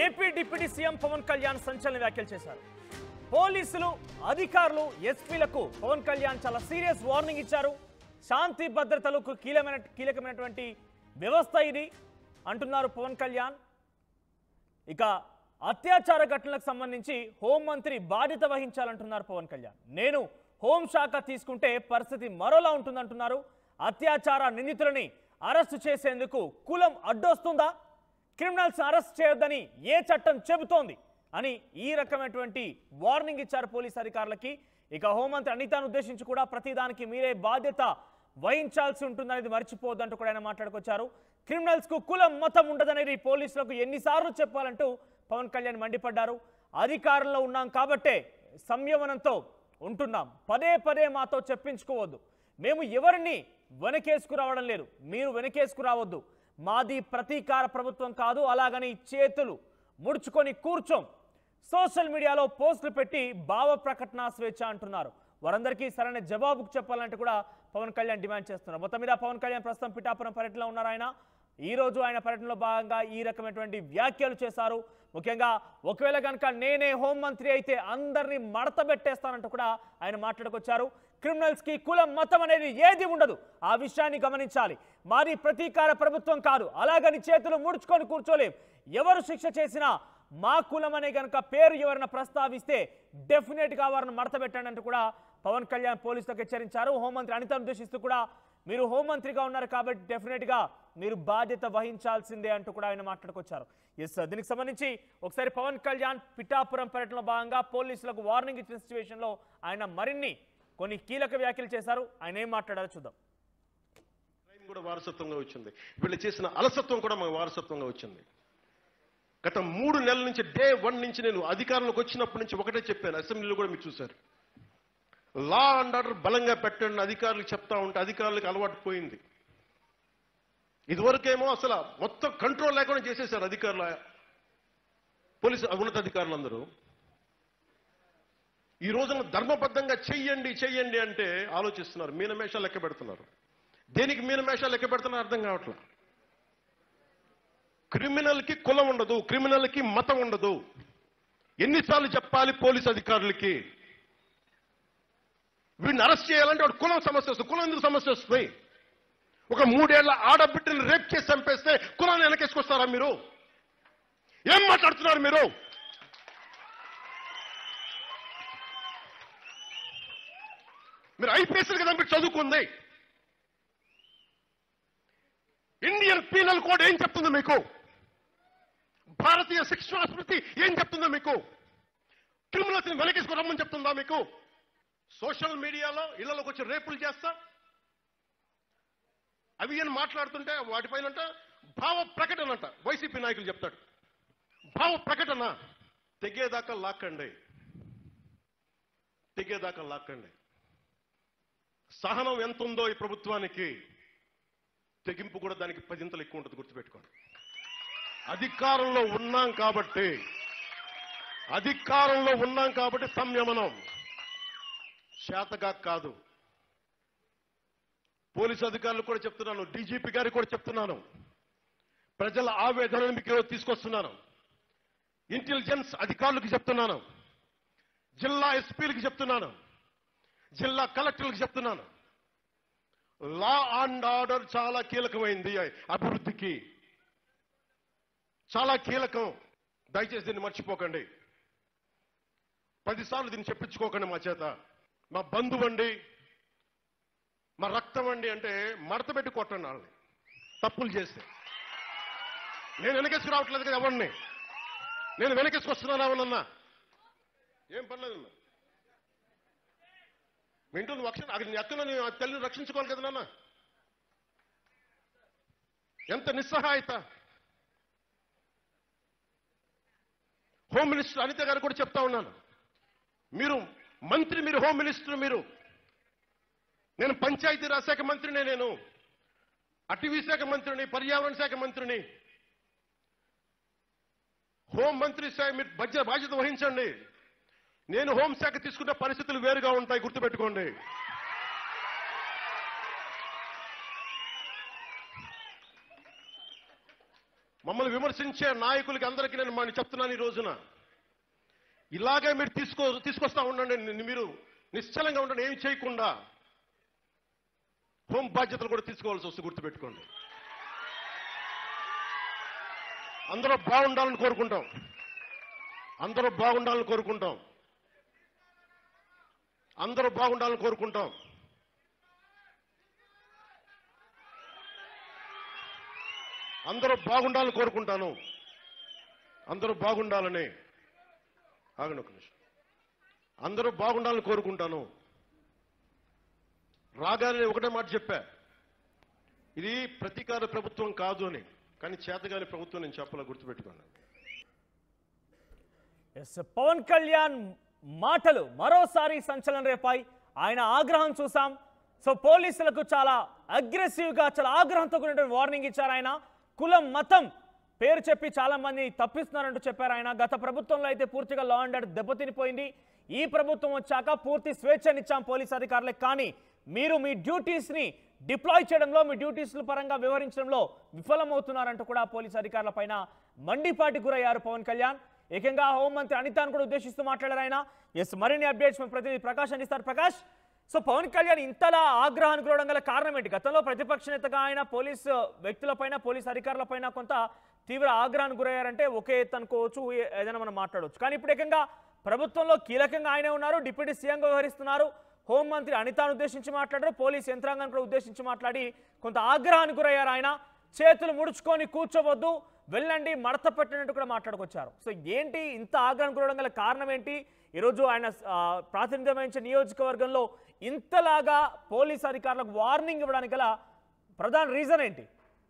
AP deputy CM Pawan Kalyan సంచలన వ్యాఖ్యలు చేశారు పోలీసులు అధికారులు ఎస్పీలకు పవన్ కళ్యాణ్ చాలా సీరియస్ వార్నింగ్ ఇచ్చారు శాంతి భద్రతలకు కీలకమైన కీలకమైనటువంటి వ్యవస్థ ఇది అంటున్నారు పవన్ కళ్యాణ్ ఇక అత్యాచార ఘటనలకు సంబంధించి హోంమంత్రి బాధ్యత వహించాలంటున్నారు పవన్ కళ్యాణ్ నేను హోంశాఖ తీసుకుంటే పరిస్థితి మరోలా ఉంటుందంటున్నారు అత్యాచార నిందితులని అరెస్టు చేసేందుకు కులం అడ్డొస్తుందా క్రిమినల్స్ అరెస్ట్ చేయొద్దని ఏ చట్టం చెబుతోంది అని ఈ రకమైనటువంటి వార్నింగ్ ఇచ్చారు పోలీస్ అధికారులకి ఇక హోంమంత్రి అనితాను ఉద్దేశించి కూడా ప్రతిదానికి మీరే బాధ్యత వహించాల్సి ఉంటుందనేది మర్చిపోవద్దంటూ కూడా ఆయన మాట్లాడుకొచ్చారు క్రిమినల్స్ కు కులం మతం ఉండదనేది పోలీసులకు ఎన్నిసార్లు చెప్పాలంటూ పవన్ కళ్యాణ్ మండిపడ్డారు అధికారంలో ఉన్నాం కాబట్టే సంయమనంతో ఉంటున్నాం పదే పదే మాతో చెప్పించుకోవద్దు మేము ఎవరిని వెనకేసుకురావడం లేదు మీరు వెనకేసుకురావద్దు మాది ప్రతీకార ప్రభుత్వం కాదు అలాగని చేతులు ముడుచుకొని కూర్చోం సోషల్ మీడియాలో పోస్టులు పెట్టి భావ ప్రకటన స్వేచ్ఛ అంటున్నారు వారందరికీ సరైన జవాబుకు చెప్పాలంటే కూడా పవన్ కళ్యాణ్ డిమాండ్ చేస్తున్నారు మొత్తం మీద పవన్ కళ్యాణ్ ప్రస్తుతం పిఠాపురం పర్యటనలో ఉన్నారు ఆయన ఈ రోజు ఆయన పర్యటనలో భాగంగా ఈ రకమైనటువంటి వ్యాఖ్యలు చేశారు ముఖ్యంగా ఒకవేళ కనుక నేనే హోంమంత్రి అయితే అందరినీ మడత పెట్టేస్తానంటూ కూడా ఆయన మాట్లాడుకొచ్చారు క్రిమినల్స్ కి కులం మతం అనేది ఏది ఉండదు ఆ విషయాన్ని గమనించాలి మాది ప్రతీకార ప్రభుత్వం కాదు అలాగని చేతులు ముడుచుకొని కూర్చోలేం ఎవరు శిక్ష చేసినా మా కులం అనే కనుక పేరు ఎవరైనా ప్రస్తావిస్తే డెఫినెట్ గా వారిని మడత పెట్టండి అంటూ కూడా పవన్ కళ్యాణ్ పోలీసులకు హెచ్చరించారు హోంమంత్రి అనితను ఉద్దేశిస్తూ కూడా మీరు హోంమంత్రిగా ఉన్నారు కాబట్టి డెఫినెట్ గా మీరు బాధ్యత వహించాల్సిందే అంటూ కూడా ఆయన మాట్లాడుకొచ్చారు ఎస్ సార్ దీనికి సంబంధించి ఒకసారి పవన్ కళ్యాణ్ పిఠాపురం పర్యటనలో భాగంగా పోలీసులకు వార్నింగ్ ఇచ్చిన సిచ్యువేషన్ లో ఆయన మరిన్ని కొన్ని కీలక వ్యాఖ్యలు చేశారు ఆయన ఏం మాట్లాడారో చూద్దాం క్రైమ్ కూడా వారసత్వంగా వచ్చింది వీళ్ళు చేసిన అలసత్వం కూడా మాకు వారసత్వంగా వచ్చింది గత మూడు నెలల నుంచి డే వన్ నుంచి నేను అధికారంలోకి వచ్చినప్పటి నుంచి ఒకటే చెప్పాను అసెంబ్లీలో కూడా మీరు చూశారు లా అండ్ ఆర్డర్ బలంగా పెట్టండి అధికారులకు చెప్తా ఉంటే అధికారులకు అలవాటు పోయింది ఇదివరకేమో అసలు మొత్తం కంట్రోల్ లేకుండా చేసేశారు అధికారులు పోలీసు ఉన్నతాధికారులందరూ ఈ రోజున ధర్మబద్ధంగా చెయ్యండి చెయ్యండి అంటే ఆలోచిస్తున్నారు మీనమేషాలు లెక్క పెడుతున్నారు దేనికి మీనమేషాలు లెక్క పెడుతున్నారు అర్థం కావట్లా క్రిమినల్ కి కులం ఉండదు క్రిమినల్ కి మతం ఉండదు ఎన్నిసార్లు చెప్పాలి పోలీస్ అధికారులకి వీడిని అరెస్ట్ చేయాలంటే వాడు కులం సమస్య వస్తుంది కులం ఎందుకు సమస్య వస్తుంది ఒక మూడేళ్ల ఆడబిడ్డని రేప్ చేసి చంపేస్తే కులాన్ని వెనకేసుకొస్తారా మీరు ఏం మాట్లాడుతున్నారు మీరు మీరు ఐపీఎస్ కదా మీరు చదువుకుంది ఇండియన్ పీనల్ కోడ్ ఏం చెప్తుంది మీకు భారతీయ శిక్షణ స్మృతి ఏం చెప్తుందో మీకు క్రిమినల్స్ వెనకేసుకు రమ్మని చెప్తుందా మీకు సోషల్ మీడియాలో ఇళ్లలోకి వచ్చి రేపులు చేస్తా అవి అని మాట్లాడుతుంటే వాటిపైన భావ ప్రకటన అంట వైసీపీ నాయకులు చెప్తాడు భావ ప్రకటన తెగేదాకా లాక్కండి తెగేదాకా లాక్కండి సహనం ఎంత ఉందో ఈ ప్రభుత్వానికి తెగింపు కూడా దానికి పదింతలు ఎక్కువ ఉంటుంది గుర్తుపెట్టుకోండి అధికారంలో ఉన్నాం కాబట్టి అధికారంలో ఉన్నాం కాబట్టి సంయమనం శాతగా కాదు పోలీసు అధికారులు కూడా చెప్తున్నాను డీజీపీ గారికి కూడా చెప్తున్నాను ప్రజల ఆవేదనను మీకు ఈరోజు తీసుకొస్తున్నాను ఇంటెలిజెన్స్ అధికారులకు చెప్తున్నాను జిల్లా ఎస్పీలకు చెప్తున్నాను జిల్లా కలెక్టర్లకు చెప్తున్నాను లా అండ్ ఆర్డర్ చాలా కీలకమైంది అభివృద్ధికి చాలా కీలకం దయచేసి దీన్ని మర్చిపోకండి పదిసార్లు దీన్ని చెప్పించుకోకండి మా చేత మా బంధువండి మా రక్తం అండి అంటే మడత పెట్టి కొట్టండి వాళ్ళని తప్పులు చేస్తే నేను వెనకేసుకు రావట్లేదు కదా ఎవరిని నేను వెనకేసుకొస్తున్నాను ఎవరన్నా ఏం పర్లేదు మీ ఇంట్లో నువ్వు రక్షణ అక్కడ నీ అక్కను నీ తల్లిని రక్షించుకోవాలి కదా నాన్న ఎంత నిస్సహాయత హోమ్ మినిస్టర్ అనిత గారు కూడా చెప్తా ఉన్నాను మీరు మంత్రి మీరు హోమ్ మినిస్టర్ మీరు నేను పంచాయతీరాజ్ శాఖ మంత్రినే నేను అటవీ శాఖ మంత్రిని పర్యావరణ శాఖ మంత్రిని హోం మంత్రి శాఖ మీరు బాధ్యత బాధ్యత వహించండి నేను హోంశాఖ తీసుకున్న పరిస్థితులు వేరుగా ఉంటాయి గుర్తుపెట్టుకోండి మమ్మల్ని విమర్శించే నాయకులకి అందరికీ నేను మన చెప్తున్నాను ఈ రోజున ఇలాగే మీరు తీసుకో తీసుకొస్తా ఉండండి ని- మీరు నిశ్చలంగా ఉండండి ఏమి చేయకుండా హోం బాధ్యతలు కూడా తీసుకోవాల్సి వస్తుంది గుర్తుపెట్టుకోండి అందరూ బాగుండాలని కోరుకుంటాం అందరూ బాగుండాలని కోరుకుంటాం అందరూ బాగుండాలని కోరుకుంటాం అందరూ బాగుండాలని కోరుకుంటాను అందరూ బాగుండాలని ఆగండి ఒక నిమిషం అందరూ బాగుండాలని కోరుకుంటాను రాగానే ఒకటే మాట చెప్పా ఇది ప్రతీకార ప్రభుత్వం కాదు అని కానీ చేతగాని ప్రభుత్వం నేను చెప్పాల గుర్తుపెట్టుకోండి ఎస్ పవన్ కళ్యాణ్ మాటలు మరోసారి సంచలనం రేపాయి ఆయన ఆగ్రహం చూసాం సో పోలీసులకు చాలా అగ్రెసివ్ గా చాలా ఆగ్రహంతో కూడినటువంటి వార్నింగ్ ఇచ్చారు ఆయన కులం మతం పేరు చెప్పి చాలా మంది తప్పిస్తున్నారంటూ చెప్పారు ఆయన గత ప్రభుత్వంలో అయితే పూర్తిగా లా అండ్ ఆర్డర్ దెబ్బతినిపోయింది ఈ ప్రభుత్వం వచ్చాక పూర్తి స్వేచ్ఛనిచ్చాం పోలీస్ అధికారులకు కానీ మీరు మీ డ్యూటీస్ ని డిప్లాయ్ చేయడంలో మీ డ్యూటీస్ పరంగా వ్యవహరించడంలో విఫలమవుతున్నారంటూ కూడా పోలీస్ అధికారుల పైన మండిపాటి గురయ్యారు పవన్ కళ్యాణ్ ఏకంగా హోంమంత్రి అనితాను కూడా ఉద్దేశిస్తూ మాట్లాడారు ఆయన ఎస్ మరిన్ని అప్డేట్స్ మన ప్రతినిధి ప్రకాష్ అందిస్తారు ప్రకాష్ సో పవన్ కళ్యాణ్ ఇంతలా ఆగ్రహానికి గురవడం గల కారణం ఏంటి గతంలో ప్రతిపక్ష నేతగా ఆయన పోలీస్ వ్యక్తులపైన పోలీస్ అధికారులపైన కొంత తీవ్ర ఆగ్రహానికి గురయ్యారంటే ఒకే ఎత్తు అనుకోవచ్చు ఏ- ఏదైనా మనం మాట్లాడవచ్చు కానీ ఇప్పుడు ఏకంగా ప్రభుత్వంలో కీలకంగా ఆయనే ఉన్నారు డిప్యూటీ సీఎంగా వ్యవహరిస్తున్నారు హోంమంత్రి అనితాను ఉద్దేశించి మాట్లాడారు పోలీస్ యంత్రాంగాన్ని కూడా ఉద్దేశించి మాట్లాడి కొంత ఆగ్రహానికి గురయ్యారు ఆయన చేతులు ముడుచుకొని కూర్చోవద్దు వెళ్ళండి మడత పెట్టినట్టు కూడా మాట్లాడుకొచ్చారు సో ఏంటి ఇంత ఆగ్రహం గురవడం గల కారణం ఏంటి ఈరోజు ఆయన ఆ, ప్రాతినిధ్యం వహించే నియోజకవర్గంలో ఇంతలాగా పోలీస్ అధికారులకు వార్నింగ్ ఇవ్వడానికి గల ప్రధాన రీజన్ ఏంటి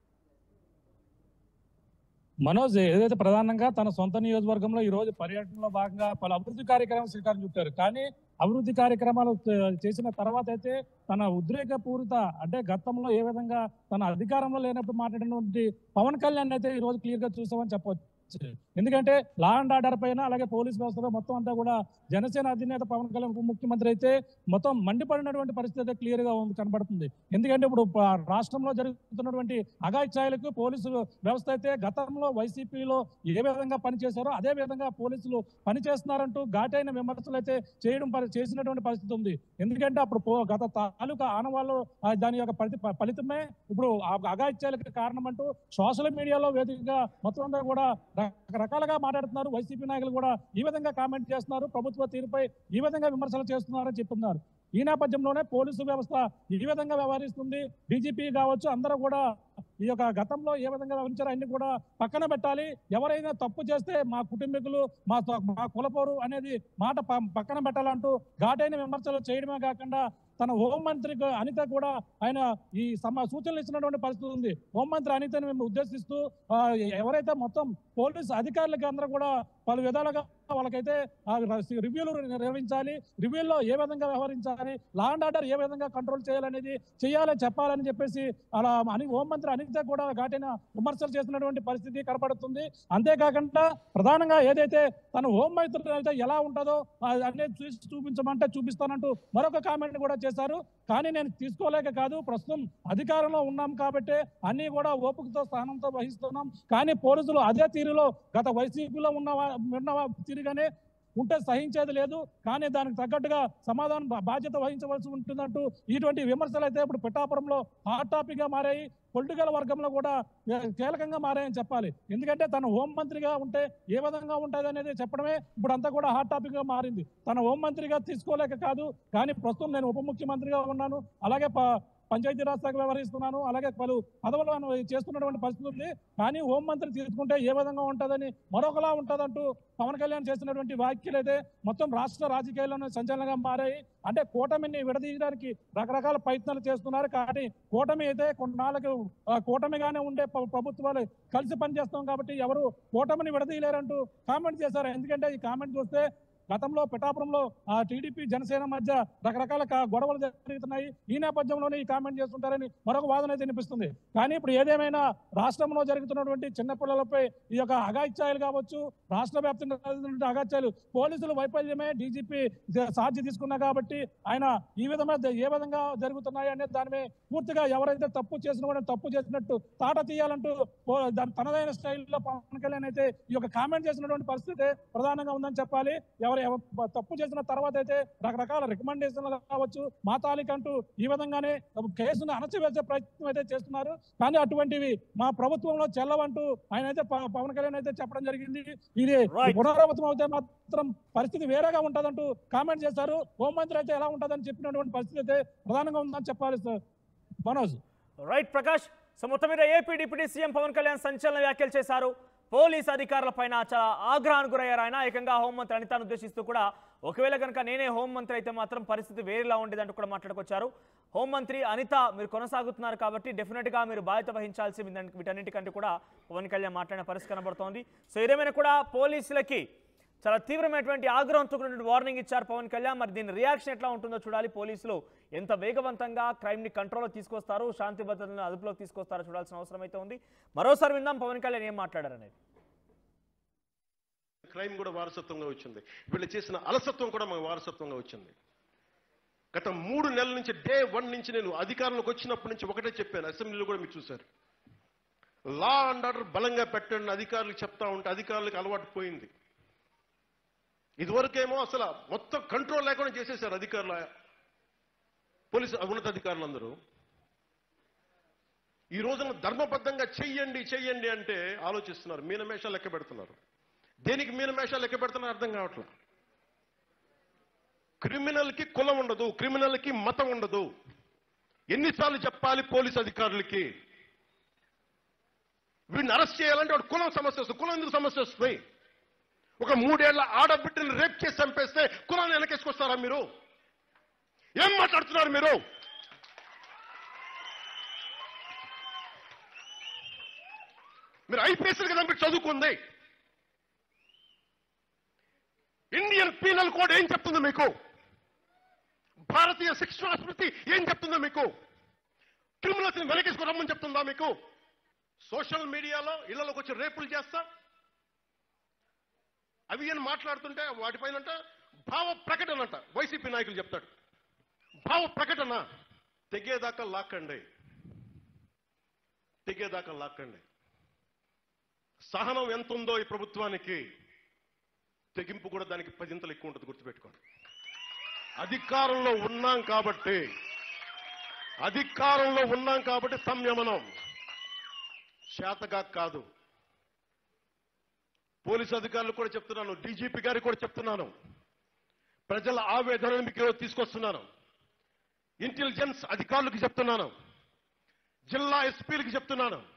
మనోజ్ ఏదైతే ప్రధానంగా తన సొంత నియోజకవర్గంలో ఈ రోజు పర్యటనలో భాగంగా పలు అభివృద్ధి కార్యక్రమాలు శ్రీకారం చుట్టారు కానీ అభివృద్ధి కార్యక్రమాలు చే- చేసిన తర్వాత అయితే తన ఉద్రేకపూరిత అంటే గతంలో ఏ విధంగా తన అధికారంలో లేనప్పుడు మాట్లాడినటువంటి పవన్ కళ్యాణ్ అయితే ఈ రోజు క్లియర్ గా చూసామని చెప్పవచ్చు ఎందుకంటే లా అండ్ ఆర్డర్ పైన అలాగే పోలీస్ వ్యవస్థలో మొత్తం అంతా కూడా జనసేన అధినేత పవన్ కళ్యాణ్ ఉప ముఖ్యమంత్రి అయితే మొత్తం మండిపడినటువంటి పరిస్థితి అయితే క్లియర్ గా ఉంది కనబడుతుంది ఎందుకంటే ఇప్పుడు ప- రాష్ట్రంలో జరుగుతున్నటువంటి అగాయిత్యాయులకు పోలీసు వ్యవస్థ అయితే గతంలో వైసీపీలో ఏ విధంగా పనిచేశారో అదే విధంగా పోలీసులు పనిచేస్తున్నారంటూ ఘాటైన విమర్శలు అయితే చేయడం పరి- చేసినటువంటి పరిస్థితి ఉంది ఎందుకంటే అప్పుడు పో- గత తాలూకా ఆనవాళ్ళు ఆ, దాని యొక్క ఫలిత ఫలితమే ఇప్పుడు ఆ అగాయిత్యాలకు కారణం అంటూ సోషల్ మీడియాలో వేదికగా మొత్తం అంతా కూడా రకరకాలుగా మాట్లాడుతున్నారు వైసీపీ నాయకులు కూడా ఈ విధంగా కామెంట్ చేస్తున్నారు ప్రభుత్వ తీరుపై ఈ విధంగా విమర్శలు చేస్తున్నారని చెప్తున్నారు ఈ నేపథ్యంలోనే పోలీసు వ్యవస్థ ఈ విధంగా వ్యవహరిస్తుంది డీజీపీ కావచ్చు అందరూ కూడా ఈ యొక్క గతంలో ఏ విధంగా వ్యవహరించారో అన్ని కూడా పక్కన పెట్టాలి ఎవరైనా తప్పు చేస్తే మా కుటుంబీకులు మా త- మా కులపోరు అనేది మాట ప- పక్కన పెట్టాలంటూ ఘాటైన విమర్శలు చేయడమే కాకుండా తన హోంమంత్రి అనిత కూడా ఆయన ఈ సమ సూచనలు ఇచ్చినటువంటి పరిస్థితి ఉంది హోంమంత్రి అనితని మేము ఉద్దేశిస్తూ ఆ, ఎవరైతే మొత్తం పోలీస్ అధికారులకి అందరూ కూడా పలు విధాలుగా వాళ్ళకైతే ఆ ర- రివ్యూలు నిర్వహించాలి రివ్యూల్లో ఏ విధంగా వ్యవహరించాలి లా అండ్ ఆర్డర్ ఏ విధంగా కంట్రోల్ చేయాలనేది చేయాలని చెప్పాలని చెప్పేసి అలా అని హోంమంత్రి అనిత కూడా ఘాటైన విమర్శలు చేసినటువంటి పరిస్థితి కనపడుతుంది అంతేకాకుండా ప్రధానంగా ఏదైతే తన హోంమంత్రి అయితే ఎలా ఉంటుందో ఆ అనేది చూసి చూపించమంటే చూపిస్తానంటూ మరొక కామెంట్ కూడా చేశారు కానీ నేను తీసుకోలేక కాదు ప్రస్తుతం అధికారంలో ఉన్నాం కాబట్టి అన్ని కూడా ఓపికతో స్థానంతో వహిస్తున్నాం కానీ పోలీసులు అదే తీరులో గత వైసీపీలో ఉన్న వా- ఉన్న వా- తీరుగానే ఉంటే సహించేది లేదు కానీ దానికి తగ్గట్టుగా సమాధానం బా- బాధ్యత వహించవలసి ఉంటుందంటూ ఇటువంటి విమర్శలు అయితే ఇప్పుడు పిఠాపురంలో హాట్ టాపిక్ గా మారాయి పొలిటికల్ వర్గంలో కూడా ఏ, కీలకంగా మారాయని చెప్పాలి ఎందుకంటే తను హోం మంత్రిగా ఉంటే ఏ విధంగా ఉంటుంది అనేది చెప్పడమే ఇప్పుడు అంతా కూడా హాట్ టాపిక్ గా మారింది తన హోం మంత్రిగా తీసుకోలేక కాదు కానీ ప్రస్తుతం నేను ఉప ముఖ్యమంత్రిగా ఉన్నాను అలాగే ప- పంచాయతీరాజ్ శాఖ వ్యవహరిస్తున్నాను అలాగే పలు పదవులను చేస్తున్నటువంటి పరిస్థితి ఉంది కానీ హోం మంత్రి తీసుకుంటే ఏ విధంగా ఉంటుందని మరొకలా ఉంటుందంటూ పవన్ కళ్యాణ్ చేసినటువంటి వ్యాఖ్యలు అయితే మొత్తం రాష్ట్ర రాజకీయాల్లోనే సంచలనంగా మారాయి అంటే కూటమిని విడదీయడానికి రకరకాల ప్రయత్నాలు చేస్తున్నారు కానీ కూటమి అయితే కొన్నాళ్ళకు ఆ, కూటమిగానే ఉండే ప్ర- ప్రభుత్వాలు కలిసి పనిచేస్తాం కాబట్టి ఎవరు కూటమిని విడదీయలేరంటూ కామెంట్ చేశారు ఎందుకంటే ఈ కామెంట్ చూస్తే గతంలో పిఠాపురంలో ఆ టీడీపీ జనసేన మధ్య రకరకాల కా- గొడవలు జరుగుతున్నాయి ఈ నేపథ్యంలోనే ఈ కామెంట్ చేస్తుంటారని మరొక వాదన అయితే వినిపిస్తుంది కానీ ఇప్పుడు ఏదేమైనా రాష్ట్రంలో జరుగుతున్నటువంటి చిన్నపిల్లలపై ఈ యొక్క అగాయిత్యాలు కావచ్చు రాష్ట్ర వ్యాప్తంగా జరుగుతున్నటువంటి అగాత్యాలు పోలీసులు వైఫల్యమే డీజీపీ సాధ్య తీసుకున్నా కాబట్టి ఆయన ఈ విధమైన ఏ విధంగా జరుగుతున్నాయి అనే దాని మీద పూర్తిగా ఎవరైతే తప్పు చేసిన వాడిని తప్పు చేసినట్టు తాట తీయాలంటూ పో- దాని తనదైన స్టైల్లో పవన్ కళ్యాణ్ అయితే ఈ యొక్క కామెంట్ చేసినటువంటి పరిస్థితి ప్రధానంగా ఉందని చెప్పాలి ఎవరు ఎవ- తప్పు చేసిన తర్వాత అయితే రకరకాల రికమెండేషన్లు కావచ్చు మా తాలికంటూ ఈ విధంగానే కేసును అణచివేసే ప్రయత్నం అయితే చేస్తున్నారు కానీ అటువంటివి మా ప్రభుత్వంలో చెల్లవంటూ ఆయన అయితే ప- పవన్ కళ్యాణ్ అయితే చెప్పడం జరిగింది ఇది Right. పునరావృతం అయితే మాత్రం పరిస్థితి వేరేగా ఉంటదంటూ కామెంట్ చేశారు హోంమంత్రి అయితే ఎలా ఉంటదని చెప్పినటువంటి పరిస్థితి అయితే ప్రధానంగా ఉందని చెప్పాలి sir Manoj right Prakash so మొత్తం మీద AP deputy CM Pawan Kalyan సంచలన వ్యాఖ్యలు చేశారు పోలీస్ అధికారుల పైన చాలా ఆగ్రహానికి గురయ్యారు ఆయన ఏకంగా హోంమంత్రి అనితాను ఉద్దేశిస్తూ కూడా ఒకవేళ కనుక నేనే హోంమంత్రి అయితే మాత్రం పరిస్థితి వేరేలా ఉండేదంటూ కూడా మాట్లాడుకొచ్చారు హోంమంత్రి అనిత మీరు కొనసాగుతున్నారు కాబట్టి డెఫినెట్గా మీరు బాధ్యత వహించాల్సి వీటన్ని- వీటన్నిటికంటే కూడా పవన్ కళ్యాణ్ మాట్లాడిన పరిస్థితి కనబడుతోంది సో ఏదేమైనా కూడా పోలీసులకి చాలా తీవ్రమైనటువంటి ఆగ్రహంతో కూడినటువంటి వార్నింగ్ ఇచ్చారు పవన్ కళ్యాణ్ మరి దీని రియాక్షన్ ఎట్లా ఉంటుందో చూడాలి పోలీసులు ఎంత వేగవంతంగా క్రైమ్ ని కంట్రోల్లో తీసుకొస్తారు శాంతి భద్రతలను అదుపులోకి తీసుకొస్తారో చూడాల్సిన అవసరం అయితే ఉంది మరోసారి విందాం పవన్ కళ్యాణ్ ఏం మాట్లాడారు అనేది క్రైమ్ కూడా వారసత్వంగా వచ్చింది వీళ్ళు చేసిన అలసత్వం కూడా మాకు వారసత్వంగా వచ్చింది గత మూడు నెలల నుంచి డే వన్ నుంచి నేను అధికారంలోకి వచ్చినప్పటి నుంచి ఒకటే చెప్పాను అసెంబ్లీలో కూడా మీరు చూశారు లా అండ్ ఆర్డర్ బలంగా పెట్టండి అధికారులకు చెప్తా ఉంటే అధికారులకు అలవాటు పోయింది ఇదివరకేమో అసలు మొత్తం కంట్రోల్ లేకుండా చేసేశారు అధికారుల పోలీసు ఉన్నతాధికారులందరూ ఈ రోజున ధర్మబద్ధంగా చెయ్యండి చెయ్యండి అంటే ఆలోచిస్తున్నారు మీనమేషాలు లెక్క పెడుతున్నారు దేనికి మీనమేషాలు లెక్క పెడుతున్నారు అర్థం కావట్లా క్రిమినల్ కి కులం ఉండదు క్రిమినల్ కి మతం ఉండదు ఎన్నిసార్లు చెప్పాలి పోలీస్ అధికారులకి వీడిని అరెస్ట్ చేయాలంటే వాడు కులం సమస్య వస్తుంది కులం ఎందుకు సమస్య వస్తుంది ఒక మూడేళ్ల ఆడబిడ్డని రేప్ చేసి చంపేస్తే కులాన్ని వెనకేసుకొస్తారా మీరు ఏం మాట్లాడుతున్నారు మీరు మీరు ఐపీఎస్లు కదా మీరు చదువుకుంది ఇండియన్ పీనల్ కోడ్ ఏం చెప్తుంది మీకు భారతీయ శిక్షణ స్మృతి ఏం చెప్తుందో మీకు క్రిమినల్స్ ని వెనకేసుకు రమ్మని చెప్తుందా మీకు సోషల్ మీడియాలో ఇళ్లలోకి వచ్చి రేపులు చేస్తా అవి అని మాట్లాడుతుంటే వాటిపైన భావ ప్రకటన అంట వైసీపీ నాయకులు చెప్తాడు భావ ప్రకటన తెగేదాకా లాక్కండి తెగేదాకా లాక్కండి సహనం ఎంత ఉందో ఈ ప్రభుత్వానికి తెగింపు కూడా దానికి పదింతలు ఎక్కువ ఉంటుంది గుర్తుపెట్టుకోండి అధికారంలో ఉన్నాం కాబట్టి అధికారంలో ఉన్నాం కాబట్టి సంయమనం చేతగా కాదు పోలీసు అధికారులు కూడా చెప్తున్నాను డీజీపీ గారికి కూడా చెప్తున్నాను ప్రజల ఆవేదనను మీకు ఈరోజు తీసుకొస్తున్నాను ఇంటెలిజెన్స్ అధికారులకు చెప్తున్నాను జిల్లా ఎస్పీలకు చెప్తున్నాను